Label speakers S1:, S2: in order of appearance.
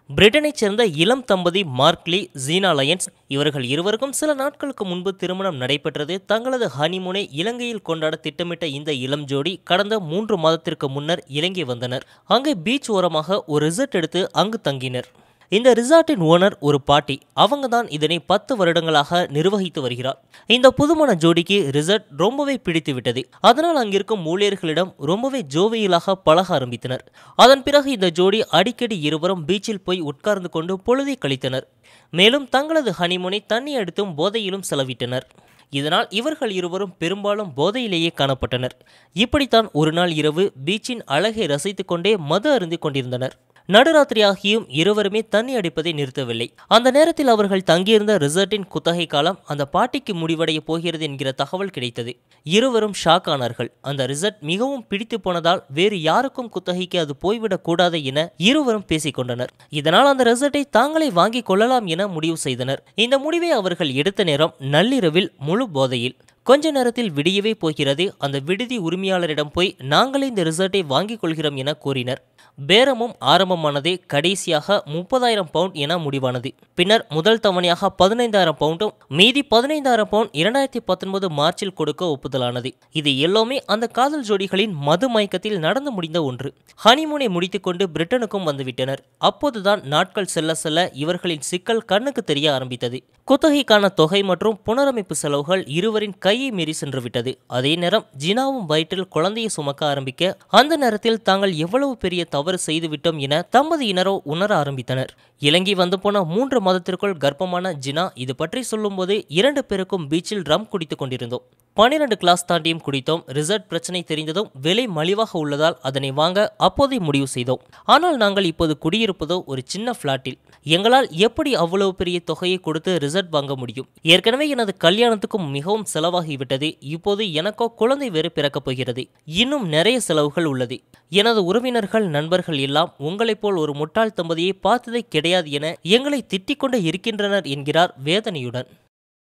S1: பிரிட்டனைச் சேர்ந்த இளம் தம்பதி மார்க்லி ஜீனா லயன்ஸ் இவர்கள் இருவருக்கும் சில நாட்களுக்கு முன்பு திருமணம் நடைபெற்றது தங்களது ஹனிமூனை இலங்கையில் கொண்டாட திட்டமிட்ட இந்த இளம் ஜோடி கடந்த மூன்று மாதத்திற்கு முன்னர் இலங்கை வந்தனர் அங்கே பீச் ஓரமாக ஒரு ரிசர்ட் எடுத்து அங்கு தங்கினர் இந்த ரிசார்ட்டின் ஓனர் ஒரு பாட்டி அவங்க தான் இதனை பத்து வருடங்களாக நிர்வகித்து வருகிறார் இந்த புதுமண ஜோடிக்கு ரிசார்ட் ரொம்பவே பிடித்து விட்டது அதனால் அங்கிருக்கும் ஊழியர்களிடம் ரொம்பவே ஜோவியலாக பழக ஆரம்பித்தனர் அதன் பிறகு இந்த ஜோடி அடிக்கடி இருவரும் பீச்சில் போய் உட்கார்ந்து கொண்டு பொழுதை கழித்தனர் மேலும் தங்களது ஹனிமூனை தண்ணி அடித்தும் போதையிலும் செலவிட்டனர் இதனால் இவர்கள் இருவரும் பெரும்பாலும் போதையிலேயே காணப்பட்டனர் இப்படித்தான் ஒரு நாள் இரவு பீச்சின் அழகை ரசித்துக் கொண்டே மது அருந்திக் கொண்டிருந்தனர் நடுராத்திரி ஆகியும் இருவருமே தண்ணி அடிப்பதை நிறுத்தவில்லை அந்த நேரத்தில் அவர்கள் தங்கியிருந்த ரிசர்ட்டின் குத்தகை காலம் அந்த பாட்டிக்கு முடிவடைய போகிறது என்கிற தகவல் கிடைத்தது இருவரும் ஷாக் ஆனார்கள் அந்த ரிசர்ட் மிகவும் பிடித்து போனதால் வேறு யாருக்கும் குத்தகைக்கு அது போய்விடக் கூடாது என இருவரும் பேசிக்கொண்டனர் இதனால் அந்த ரிசர்ட்டை தாங்களே வாங்கிக் கொள்ளலாம் என முடிவு செய்தனர் இந்த முடிவை அவர்கள் எடுத்த நேரம் நள்ளிரவில் முழு போதையில் கொஞ்ச நேரத்தில் விடியவே போகிறது அந்த விடுதி உரிமையாளரிடம் போய் நாங்களே இந்த ரிசர்ட்டை வாங்கிக் கொள்கிறோம் என கூறினர் பேரமும் ஆரம்பமானதே கடைசியாக முப்பதாயிரம் பவுண்ட் என முடிவானது பின்னர் முதல் தவணையாக பதினைந்தாயிரம் பவுண்டும் மீதி பதினைந்தாயிரம் பவுண்ட் இரண்டாயிரத்தி பத்தொன்பது மார்ச்சில் கொடுக்க ஒப்புதலானது இது எல்லாமே அந்த காதல் ஜோடிகளின் மது மயக்கத்தில் நடந்து முடிந்த ஒன்று ஹனிமூனை முடித்துக்கொண்டு பிரிட்டனுக்கும் வந்துவிட்டனர் அப்போதுதான் நாட்கள் செல்ல செல்ல இவர்களின் சிக்கல் கண்ணுக்கு தெரிய ஆரம்பித்தது குத்தகைக்கான தொகை மற்றும் புனரமைப்பு செலவுகள் இருவரின் கையை மீறி சென்று விட்டது அதே நேரம் ஜினாவும் வயிற்றில் குழந்தையை சுமக்க ஆரம்பிக்க அந்த நேரத்தில் தாங்கள் எவ்வளவு பெரிய தவறு செய்துவிட்டோம் என தம்பதியினரோ உணர ஆரம்பித்தனர் இலங்கை வந்து போன மூன்று மாதத்திற்குள் கர்ப்பமான ஜினா இது பற்றி சொல்லும்போது இரண்டு பேருக்கும் பீச்சில் ரம் குடித்துக் கொண்டிருந்தோம் பனிரெண்டு கிளாஸ் தாண்டியும் குடித்தோம் ரிசர்ட் பிரச்சனை தெரிந்ததும் விலை மலிவாக உள்ளதால் அதனை வாங்க அப்போதே முடிவு செய்தோம் ஆனால் நாங்கள் இப்போது குடியிருப்பதோ ஒரு சின்ன பிளாட்டில் எங்களால் எப்படி அவ்வளவு பெரிய தொகையை கொடுத்து ரிசர்ட் வாங்க முடியும் ஏற்கனவே எனது கல்யாணத்துக்கும் மிகவும் செலவாகிவிட்டது இப்போது எனக்கோ குழந்தை வேறு பிறக்கப் போகிறது இன்னும் நிறைய செலவுகள் உள்ளது எனது உறவினர்கள் நண்பர்கள் எல்லாம் உங்களைப் போல் ஒரு முட்டாள் தம்பதியை பார்த்ததே கிடையாது என எங்களை திட்டிக் கொண்டே இருக்கின்றனர் என்கிறார் வேதனையுடன்